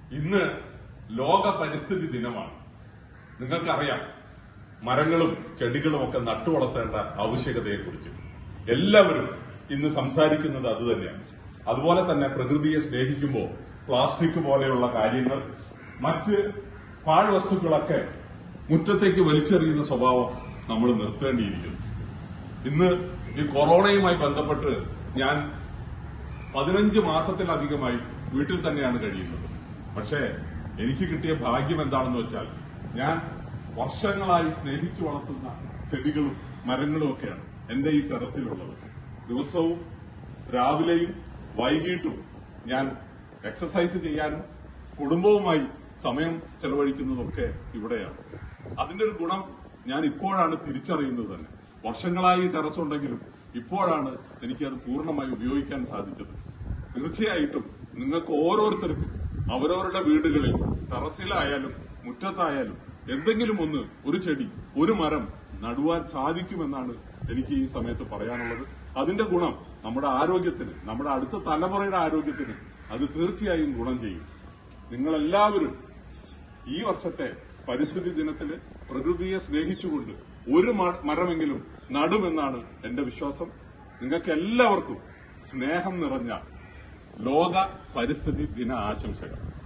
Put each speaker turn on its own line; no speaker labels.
ഇന്ന് ലോക പരിസ്ഥിതി ദിനമാണ് നിങ്ങൾക്കറിയാം മരങ്ങളും ചെടികളും ഒക്കെ നട്ടുവളർത്തേണ്ട ആവശ്യകതയെക്കുറിച്ച് എല്ലാവരും ഇന്ന് സംസാരിക്കുന്നത് അതുതന്നെയാണ് അതുപോലെ തന്നെ പ്രകൃതിയെ സ്നേഹിക്കുമ്പോൾ പ്ലാസ്റ്റിക് പോലെയുള്ള കാര്യങ്ങൾ മറ്റ് പാഴ്വസ്തുക്കളൊക്കെ മുറ്റത്തേക്ക് വലിച്ചെറിയുന്ന സ്വഭാവം നമ്മൾ നിർത്തേണ്ടിയിരിക്കുന്നു ഇന്ന് ഈ കൊറോണയുമായി ബന്ധപ്പെട്ട് ഞാൻ പതിനഞ്ച് മാസത്തിലധികമായി വീട്ടിൽ തന്നെയാണ് കഴിയുന്നത് പക്ഷേ എനിക്ക് കിട്ടിയ ഭാഗ്യം എന്താണെന്ന് വെച്ചാൽ ഞാൻ വർഷങ്ങളായി സ്നേഹിച്ചു വളർത്തുന്ന ചെടികളും മരങ്ങളും ഒക്കെയാണ് എന്റെ ഈ ടെറസിലുള്ളത് ദിവസവും രാവിലെയും വൈകിട്ടും ഞാൻ എക്സസൈസ് ചെയ്യാനും കുടുംബവുമായി സമയം ചെലവഴിക്കുന്നതൊക്കെ ഇവിടെയാണ് അതിന്റെ ഒരു ഗുണം ഞാൻ ഇപ്പോഴാണ് തിരിച്ചറിയുന്നത് തന്നെ വർഷങ്ങളായി ഈ ടെറസ് ഉണ്ടെങ്കിലും ഇപ്പോഴാണ് എനിക്കത് പൂർണ്ണമായി ഉപയോഗിക്കാൻ സാധിച്ചത് തീർച്ചയായിട്ടും നിങ്ങൾക്ക് ഓരോരുത്തർക്കും അവരവരുടെ വീടുകളിൽ ടെറസിലായാലും മുറ്റത്തായാലും എന്തെങ്കിലും ഒന്ന് ഒരു ചെടി ഒരു മരം നടുവാൻ സാധിക്കുമെന്നാണ് എനിക്ക് ഈ സമയത്ത് പറയാനുള്ളത് അതിന്റെ ഗുണം നമ്മുടെ ആരോഗ്യത്തിന് നമ്മുടെ അടുത്ത തലമുറയുടെ ആരോഗ്യത്തിന് അത് തീർച്ചയായും ഗുണം ചെയ്യും നിങ്ങളെല്ലാവരും ഈ വർഷത്തെ പരിസ്ഥിതി ദിനത്തില് പ്രകൃതിയെ സ്നേഹിച്ചുകൊണ്ട് ഒരു മ- മരമെങ്കിലും നടുമെന്നാണ് എന്റെ വിശ്വാസം നിങ്ങൾക്ക് എല്ലാവർക്കും സ്നേഹം നിറഞ്ഞ ലോക പരിസ്ഥിതി ദിന ആശംസകൾ